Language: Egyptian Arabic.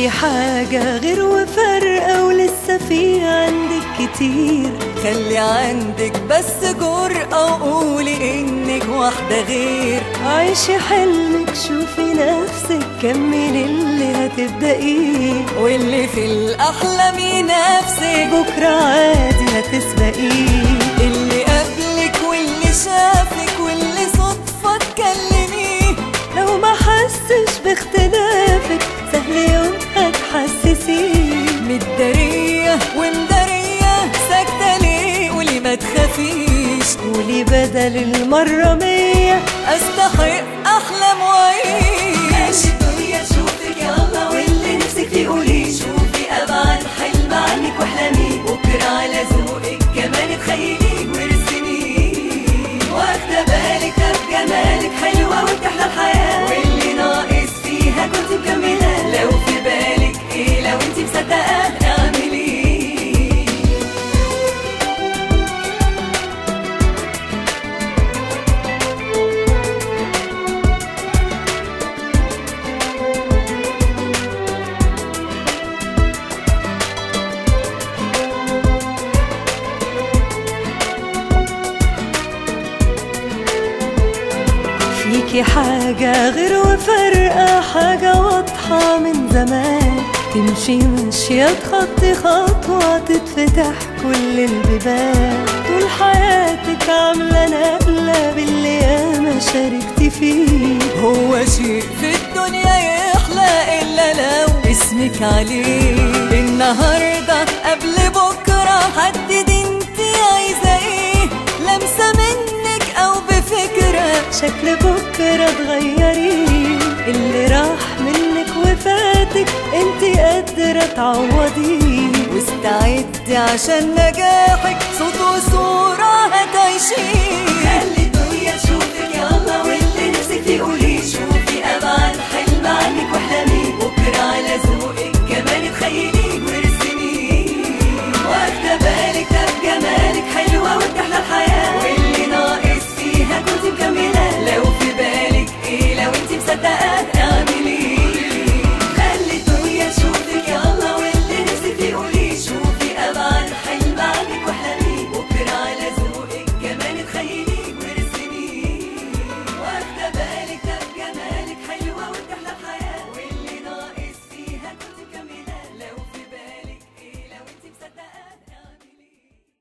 فيكي حاجة غير وفرقة ولسه في عندك كتير خلي عندك بس جرأة وقولي انك واحدة غير عيشي حلمك شوفي نفسك كملي اللي هتبدأيه واللي في الأحلام ينافسك بكرة عادي هتسبقيه اللي قبلك واللي شافك واللي صدفة تكلميه لو ما حسش باختلافك سهل يوم هتحسسيه متدارية ومدارية ساكتة ليه قولي ما تخافيش قولي بدل المرة مية استحق احلام واعيش ماشي الدنيا تشوفك يلا واللي نفسك فيه قولي شوفي ابعد حلم عنك واحلمي بكره على ذوقك كمان تخيلي وارسمي واخده بالك ده بجمالك حلوه وبتحلى الحياه واللي ناقص فيها كنت مكمله لو في بالك ايه لو انت مصدقه اعملي فيكي حاجة غير وفرقة حاجة واضحة من زمان تمشي مشية تخطي خطوة تتفتح كل البيبان طول حياتك عاملة نقلة باللي ياما شاركتي فيه هو شيء في الدنيا يحلى الا لو اسمك عليه النهارده قبل بكره حددي انت عايزه ايه لمسه منك او بفكره شكل بكرة تغيريه اللي راح منك وفاتك انت قادرة تعوضيه واستعدي عشان نجاحك صوت وصوره هتعيشيه